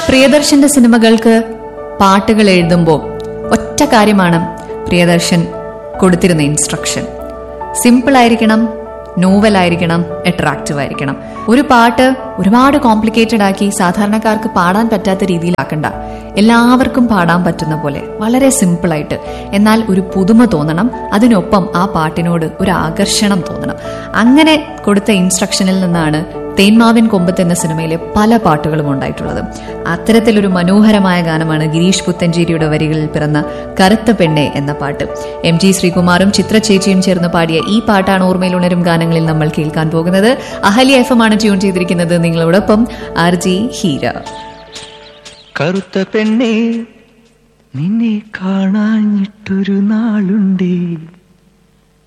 പ്രിയദർശന്റെ സിനിമകൾക്ക് പാട്ടുകൾ എഴുതുമ്പോൾ ഒറ്റ കാര്യമാണ് പ്രിയദർശൻ കൊടുത്തിരുന്ന ഇൻസ്ട്രക്ഷൻ സിമ്പിൾ ആയിരിക്കണം നോവൽ ആയിരിക്കണം അട്രാക്റ്റീവ് ആയിരിക്കണം ഒരു പാട്ട് ഒരുപാട് കോംപ്ലിക്കേറ്റഡ് ആക്കി സാധാരണക്കാർക്ക് പാടാൻ പറ്റാത്ത രീതിയിലാക്കണ്ട എല്ലാവർക്കും പാടാൻ പറ്റുന്ന പോലെ വളരെ സിമ്പിൾ ആയിട്ട് എന്നാൽ ഒരു പുതുമ തോന്നണം അതിനൊപ്പം ആ പാട്ടിനോട് ഒരു ആകർഷണം തോന്നണം അങ്ങനെ കൊടുത്ത ഇൻസ്ട്രക്ഷനിൽ നിന്നാണ് തേന്മാവിൻ കൊമ്പത്ത് എന്ന സിനിമയിലെ പല പാട്ടുകളും ഉണ്ടായിട്ടുള്ളത് അത്തരത്തിലൊരു മനോഹരമായ ഗാനമാണ് ഗിരീഷ് പുത്തഞ്ചേരിയുടെ വരികളിൽ പിറന്ന കറുത്ത പെണ്ണെ എന്ന പാട്ട് എം ജി ശ്രീകുമാറും ചിത്ര ചേച്ചിയും ചേർന്ന് പാടിയ ഈ പാട്ടാണ് ഓർമ്മയിൽ ഉണരും ഗാനങ്ങളിൽ നമ്മൾ കേൾക്കാൻ പോകുന്നത് അഹല്യ എഫ് എം ആണ് ട്യൂൺ ചെയ്തിരിക്കുന്നത് നിങ്ങളോടൊപ്പം ആർ ജി ഹീര കറുത്ത പെണ്ണേ നിന്നെ കാണാഞ്ഞിട്ടൊരു നാളുണ്ടേ